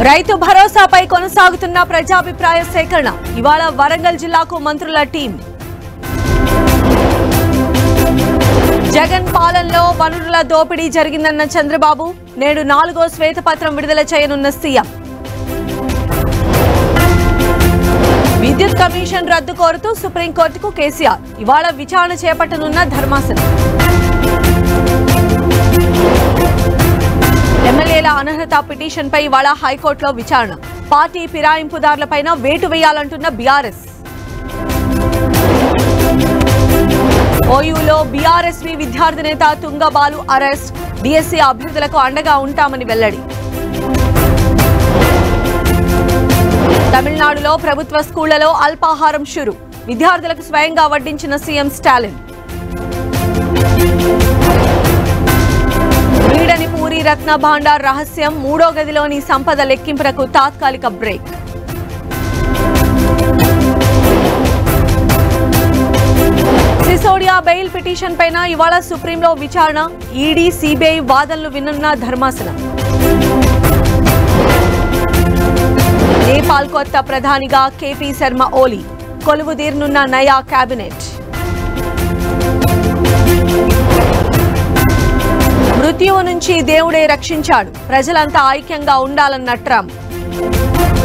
రైతు భరోసాపై కొనసాగుతున్న ప్రజాభిప్రాయ సేకరణ ఇవాళ వరంగల్ జిల్లాకు మంత్రుల టీం జగన్ పాలనలో వనరుల దోపిడీ జరిగిందన్న చంద్రబాబు నేడు నాలుగో శ్వేతపత్రం విడుదల చేయనున్న సీఎం విద్యుత్ కమిషన్ రద్దు కోరుతూ సుప్రీంకోర్టుకు కేసీఆర్ ఇవాళ విచారణ చేపట్టనున్న ధర్మాసనం ఎమ్మెల్యేల అనర్హత పిటిషన్పై ఇవాళ హైకోర్టులో విచారణ పార్టీ ఫిరాయింపుదారులపైన వేటు వేయాలంటున్న బీఆర్ఎస్ ఓయూలో బీఆర్ఎస్వి విద్యార్థి నేత తుంగబాలు అరెస్ట్ డిఎస్సీ అభ్యర్థులకు అండగా ఉంటామని వెల్లడి తమిళనాడులో ప్రభుత్వ స్కూళ్లలో అల్పాహారం షురు విద్యార్థులకు స్వయంగా వడ్డించిన సీఎం స్టాలిన్ వీడని పూరి రత్న భాండార్ రహస్యం మూడో గదిలోని సంపద లెక్కింపునకు తాత్కాలిక బ్రేక్ సిసోడియా బెయిల్ పిటిషన్ పైన ఇవాళ సుప్రీంలో విచారణ ఈడీ సిబిఐ వాదనలు వినున్న ధర్మాసనం నేపాల్ కొత్త ప్రధానిగా కేపీ శర్మ ఓలీ కొలువుదీర్నున్న నయా కేబినెట్ మృత్యువు నుంచి దేవుడే రక్షించాడు ప్రజలంతా ఐక్యంగా ఉండాలన్న ట్రంప్